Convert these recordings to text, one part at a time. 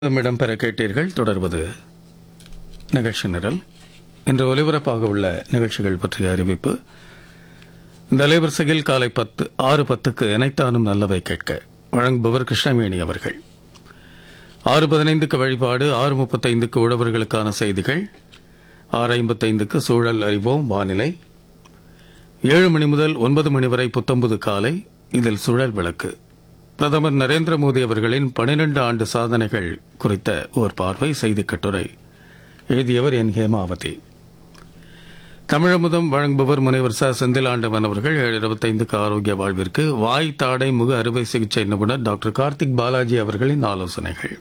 இடம்பெற கேட்டீர்கள் தொடர்வது நிகழ்ச்சி நிரல் இன்று ஒலிபரப்பாக உள்ள நிகழ்ச்சிகள் பற்றிய அறிவிப்பு இந்த அலைவரிசையில் காலை பத்து ஆறு பத்துக்கு இணைத்தானும் நல்லவை கேட்க வழங்குபவர் கிருஷ்ணவேணி அவர்கள் ஆறு பதினைந்துக்கு வழிபாடு ஆறு முப்பத்தைந்துக்கு உழவர்களுக்கான செய்திகள் ஆறு ஐம்பத்தைந்துக்கு சூழல் அறிவோம் வானிலை ஏழு மணி முதல் ஒன்பது மணி வரை புத்தம்புது காலை இதில் சுழல் விளக்கு பிரதமர் நரேந்திர மோடி அவர்களின் பனிரெண்டு ஆண்டு சாதனைகள் குறித்த ஓர் பார்வை செய்திக் கட்டுரை எழுதியவர் என் ஹேமாவதி தமிழமுதம் வழங்குபவர் முனைவர் ச செந்திலாண்டவன் அவர்கள் ஏழு இருபத்தைந்துக்கு ஆரோக்கிய வாழ்விற்கு வாய் தாடை முக அறுவை சிகிச்சை நிபுணர் டாக்டர் கார்த்திக் பாலாஜி அவர்களின் ஆலோசனைகள்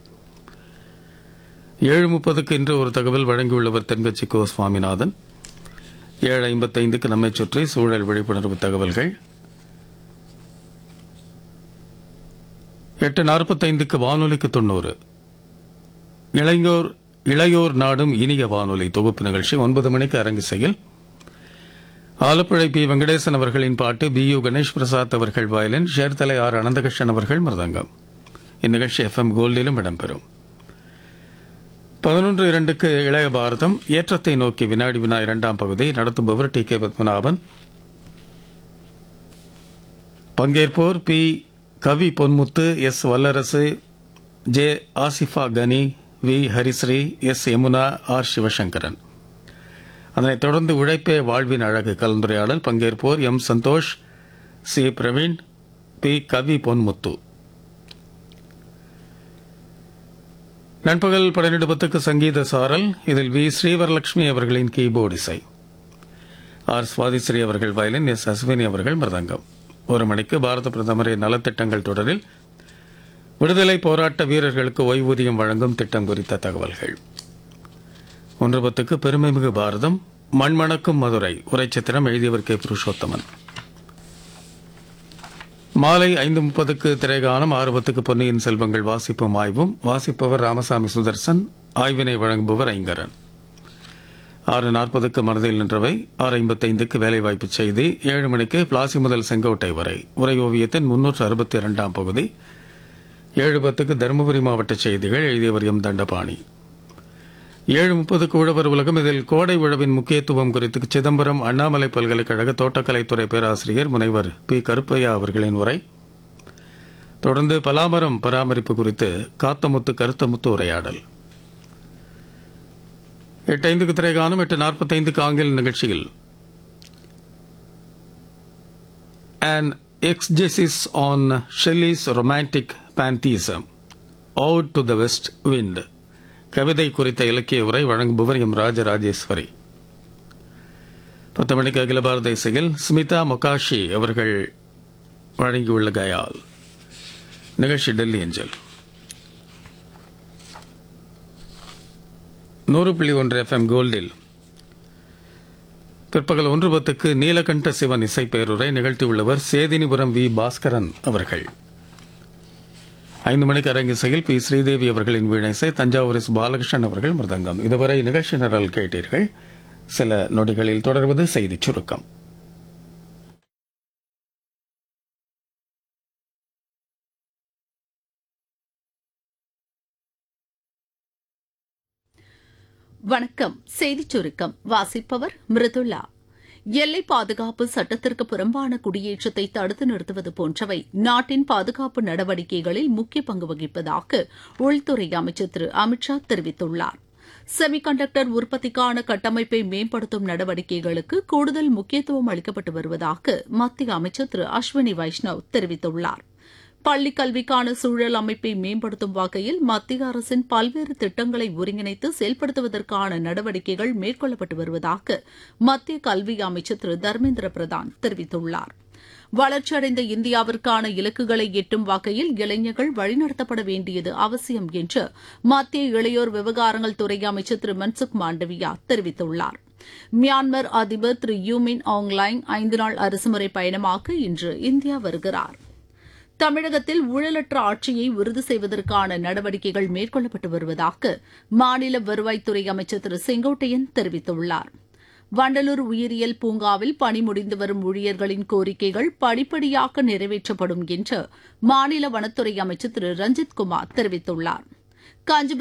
ஏழு முப்பதுக்கு இன்று ஒரு தகவல் வழங்கியுள்ளவர் தென்கட்சி கோ சுவாமிநாதன் ஏழு ஐம்பத்தைந்துக்கு நம்மை சுற்றி சூழல் விழிப்புணர்வு தகவல்கள் எட்டு நாற்பத்தைந்துக்கு வானொலிக்கு தொண்ணூறு இளையோர் இளையோர் நாடும் இனிய வானொலி தொகுப்பு நிகழ்ச்சி ஒன்பது மணிக்கு அரங்கிசையில் ஆலப்புழை பி வெங்கடேசன் அவர்களின் பாட்டு பி யு கணேஷ் பிரசாத் அவர்கள் வயலின் ஷேர்தலை ஆர் அனந்தகிருஷ்ணன் அவர்கள் மிருதங்கம் இந்நிகழ்ச்சி எஃப் எம் கோல்டிலும் இடம்பெறும் பதினொன்று இரண்டுக்கு இளைய பாரதம் ஏற்றத்தை நோக்கி வினாடி வினா இரண்டாம் பகுதி நடத்துபவர் டி கே பத்மநாபன் பங்கேற்போர் P Kavi Ponmuthu S Vallarasu J Asifa Gani V Harisree S Yamuna R Sivasankaran அதனைத் தொடர்ந்து உழைப்பே வாழ்வின் அழகு கலந்துரையாடல் பங்கேற்போர் M Santhosh C Praveen P Kavi Ponmuthu நண்பகல் பன்னிரண்டு பத்துக்கு சங்கீத சாரல் இதில் வி ஸ்ரீவரலட்சுமி அவர்களின் கீபோர்டு இசை ஆர் சுவாதிஸ்ரீ அவர்கள் வயலின் எஸ் அஸ்வினி அவர்கள் மிருதங்கம் ஒரு மணிக்கு பாரத பிரதமரின் நலத்திட்டங்கள் தொடரில் விடுதலை போராட்ட வீரர்களுக்கு ஓய்வூதியம் வழங்கும் திட்டம் குறித்த தகவல்கள் ஒன்று பத்துக்கு பெருமைமிகு பாரதம் மண்மணக்கும் மதுரை உரைச்சித்திரம் எழுதியவர் கே புருஷோத்தமன் மாலை ஐந்து முப்பதுக்கு திரைகானம் ஆறு பத்துக்கு பொன்னியின் செல்வங்கள் வாசிப்பும் ஆய்வும் வாசிப்பவர் ராமசாமி சுதர்சன் ஆய்வினை வழங்குபவர் ஐங்கரன் ஆறு நாற்பதுக்கு மனதில் நின்றவை ஆறு ஐம்பத்தைந்துக்கு வேலைவாய்ப்பு செய்தி ஏழு மணிக்கு பிளாசி முதல் செங்கோட்டை வரை உரை ஓவியத்தின் முன்னூற்று அறுபத்தி இரண்டாம் பகுதி ஏழு பத்துக்கு தருமபுரி மாவட்ட செய்திகள் எழுதியவர் எம் தண்டபாணி ஏழு முப்பதுக்கு உழவர் உலகம் இதில் கோடை உழவின் முக்கியத்துவம் குறித்து சிதம்பரம் அண்ணாமலை பல்கலைக்கழக தோட்டக்கலைத்துறை பேராசிரியர் முனைவர் பி கருப்பையா அவர்களின் உரை தொடர்ந்து பலாமரம் பராமரிப்பு குறித்து காத்தமுத்து கருத்தமுத்து உரையாடல் எட்டு ஐந்துக்கு திரைகாணும் எட்டு நாற்பத்தைந்துக்கு ஆங்கில நிகழ்ச்சியில் an exegesis on Shelley's romantic pantheism, Ode to the West Wind, கவிதை குறித்த இலக்கிய உரை வழங்குபவர் எம் ராஜராஜேஸ்வரி பத்து மணிக்கு அகில பாரத இசையில் ஸ்மிதா மொகாஷி அவர்கள் வழங்கியுள்ள கயால் நிகழ்ச்சி டெல்லி அஞ்சல் நூறு புள்ளி ஒன்று எஃப்எம் கோல்டில் பிற்பகல் ஒன்று பத்துக்கு நீலகண்ட சிவன் இசை பேருரை நிகழ்த்தியுள்ளவர் சேதினிபுரம் வி பாஸ்கரன் அவர்கள் ஐந்து மணிக்கு அரங்கிசையில் பி ஸ்ரீதேவி அவர்களின் வீணைசை தஞ்சாவூர் எஸ் பாலகிருஷ்ணன் அவர்கள் மிருதங்கம் இதுவரை நிகழ்ச்சி நிரல் கேட்டீர்கள் சில நொடிகளில் தொடர்வது செய்திச் சுருக்கம் வணக்கம் செய்திச் சுருக்கம் வாசிப்பவர் மிருதுளா எல்லை பாதுகாப்பு சட்டத்திற்கு புறம்பான குடியேற்றத்தை தடுத்து நிறுத்துவது போன்றவை நாட்டின் பாதுகாப்பு நடவடிக்கைகளில் முக்கிய பங்கு வகிப்பதாக உள்துறை அமைச்சர் திரு அமித்ஷா தெரிவித்துள்ளார் செமிகண்டக்டர் உற்பத்திக்கான கட்டமைப்பை மேம்படுத்தும் நடவடிக்கைகளுக்கு கூடுதல் முக்கியத்துவம் அளிக்கப்பட்டு வருவதாக மத்திய அமைச்சர் திரு அஸ்வினி வைஷ்ணவ் தெரிவித்துள்ளார் பள்ளிக் கல்விக்கான சூழல் அமைப்பை மேம்படுத்தும் வகையில் மத்திய அரசின் பல்வேறு திட்டங்களை ஒருங்கிணைத்து செயல்படுத்துவதற்கான நடவடிக்கைகள் மேற்கொள்ளப்பட்டு வருவதாக மத்திய கல்வி அமைச்சர் திரு தர்மேந்திர பிரதான் தெரிவித்துள்ளார் வளர்ச்சியடைந்த இந்தியாவிற்கான இலக்குகளை எட்டும் வகையில் இளைஞர்கள் வழிநடத்தப்பட வேண்டியது அவசியம் என்று மத்திய இளையோர் விவகாரங்கள் துறை அமைச்சர் திரு மன்சுக் மாண்டவியா தெரிவித்துள்ளார் மியான்மர் அதிபர் திரு யூமின் ஆங்லைங் ஐந்து நாள் அரசுமுறை பயணமாக இன்று இந்தியா வருகிறார் தமிழகத்தில் ஊழலற்ற ஆட்சியை உறுதி செய்வதற்கான நடவடிக்கைகள் மேற்கொள்ளப்பட்டு வருவதாக மாநில வருவாய்த்துறை அமைச்சர் திரு செங்கோட்டையன் தெரிவித்துள்ளார் வண்டலூர் உயிரியல் பூங்காவில் பணி முடிந்து வரும் ஊழியர்களின் கோரிக்கைகள் படிப்படியாக நிறைவேற்றப்படும் என்று மாநில வனத்துறை அமைச்சர் திரு ரஞ்சித் குமார் தெரிவித்துள்ளார் காஞ்சிபுரம்